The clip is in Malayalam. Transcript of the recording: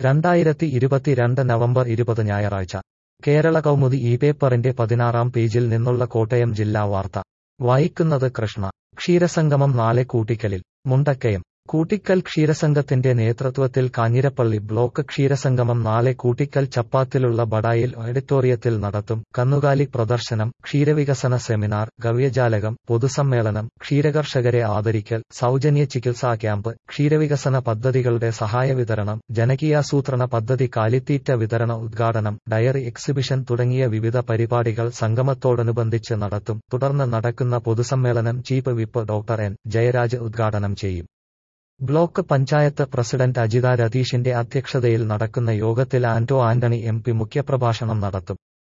രണ്ടായിരത്തി ഇരുപത്തിരണ്ട് നവംബർ ഇരുപത് ഞായറാഴ്ച കേരള കൗമുദി ഈ പേപ്പറിന്റെ പതിനാറാം പേജിൽ നിന്നുള്ള കോട്ടയം ജില്ലാ വാർത്ത വായിക്കുന്നത് കൃഷ്ണ ക്ഷീരസംഗമം നാളെ കൂട്ടിക്കലിൽ മുണ്ടക്കയം കൂട്ടിക്കൽ ക്ഷീരസംഘത്തിന്റെ നേതൃത്വത്തിൽ കാഞ്ഞിരപ്പള്ളി ബ്ലോക്ക് ക്ഷീരസംഗമം നാളെ കൂട്ടിക്കൽ ചപ്പാത്തിലുള്ള ബഡായിൽ ഓഡിറ്റോറിയത്തിൽ നടത്തും കന്നുകാലി പ്രദർശനം ക്ഷീരവികസന സെമിനാർ ഗവ്യജാലകം പൊതുസമ്മേളനം ക്ഷീരകർഷകരെ ആദരിക്കൽ സൗജന്യ ചികിത്സാ ക്യാമ്പ് ക്ഷീരവികസന പദ്ധതികളുടെ സഹായ വിതരണം ജനകീയാസൂത്രണ പദ്ധതി കാലിത്തീറ്റ വിതരണ ഉദ്ഘാടനം ഡയറി എക്സിബിഷൻ തുടങ്ങിയ വിവിധ പരിപാടികൾ സംഗമത്തോടനുബന്ധിച്ച് നടത്തും തുടർന്ന് നടക്കുന്ന പൊതുസമ്മേളനം chief whip doctor N Jayaraj ഉദ്ഘാടനം ചെയ്യും ബ്ലോക്ക് പഞ്ചായത്ത് പ്രസിഡന്റ് അജിത രതീഷിന്റെ അധ്യക്ഷതയിൽ നടക്കുന്ന യോഗത്തിൽ ആന്റോ ആന്റണി എം പി മുഖ്യപ്രഭാഷണം നടത്തും